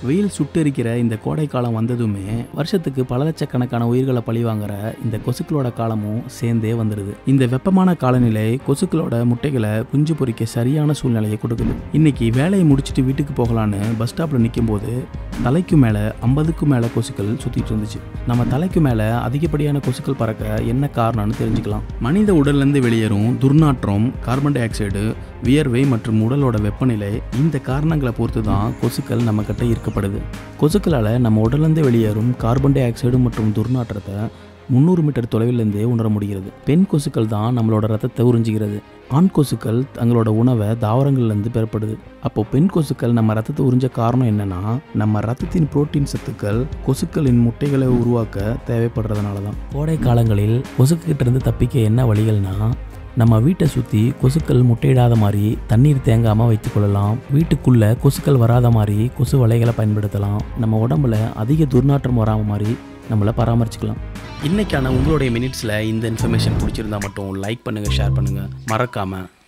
வெயில் சுட்டெரிக்கிற இந்த கோடை காலம் வந்ததுமே வருஷத்துக்கு பல லட்சக்கணக்கான உயிர்களை பழிவாங்குற இந்த கொசுக்களோட காலமும் சேர்ந்தே வந்துடுது இந்த வெப்பமான காலநிலை கொசுக்களோட முட்டைகளை குஞ்சு பொறிக்க சரியான சூழ்நிலையை கொடுக்குது இன்னைக்கு வேலையை முடிச்சுட்டு வீட்டுக்கு போகலான்னு பஸ் ஸ்டாப்ல நிற்கும் போது தலைக்கு மேலே ஐம்பதுக்கும் மேலே கொசுக்கள் சுற்றிட்டு இருந்துச்சு நம்ம தலைக்கு மேலே அதிகப்படியான கொசுக்கள் பறக்க என்ன காரணம்னு தெரிஞ்சுக்கலாம் மனித உடல்லேருந்து வெளியேறும் துர்நாற்றம் கார்பன் டை ஆக்சைடு வியர்வை மற்றும் உடலோட வெப்பநிலை இந்த காரணங்களை பொறுத்து தான் கொசுக்கள் நம்ம கிட்ட ஈர்க்கப்படுது கொசுக்களால் நம்ம உடல்லேருந்து வெளியேறும் கார்பன் டை ஆக்சைடு மற்றும் துர்நாற்றத்தை முந்நூறு மீட்டர் தொலைவிலிருந்தே உணர முடிகிறது பெண் கொசுக்கள் தான் நம்மளோட ரத்தத்தை உறிஞ்சுகிறது ஆண் கொசுக்கள் தங்களோட உணவை தாவரங்கள்லேருந்து பெறப்படுது அப்போ பெண் கொசுக்கள் நம்ம ரத்தத்தை உறிஞ்ச காரணம் என்னன்னா நம்ம ரத்தத்தின் புரோட்டீன் சத்துக்கள் கொசுக்களின் முட்டைகளை உருவாக்க தேவைப்படுறதுனால தான் கோடை காலங்களில் கொசுக்கிட்ட இருந்து தப்பிக்க என்ன வழிகள்னா நம்ம வீட்டை சுற்றி கொசுக்கள் முட்டையிடாத மாதிரி தண்ணீர் தேங்காமல் வைத்துக்கொள்ளலாம் வீட்டுக்குள்ளே கொசுக்கள் வராத மாதிரி கொசு வலைகளை பயன்படுத்தலாம் நம்ம உடம்புல அதிக துர்நாற்றம் வராம மாதிரி நம்மளை பராமரிச்சுக்கலாம் இன்னைக்கான உங்களுடைய மினிட்ஸில் இந்த இன்ஃபர்மேஷன் பிடிச்சிருந்தா மட்டும் லைக் பண்ணுங்கள் ஷேர் பண்ணுங்கள் மறக்காமல்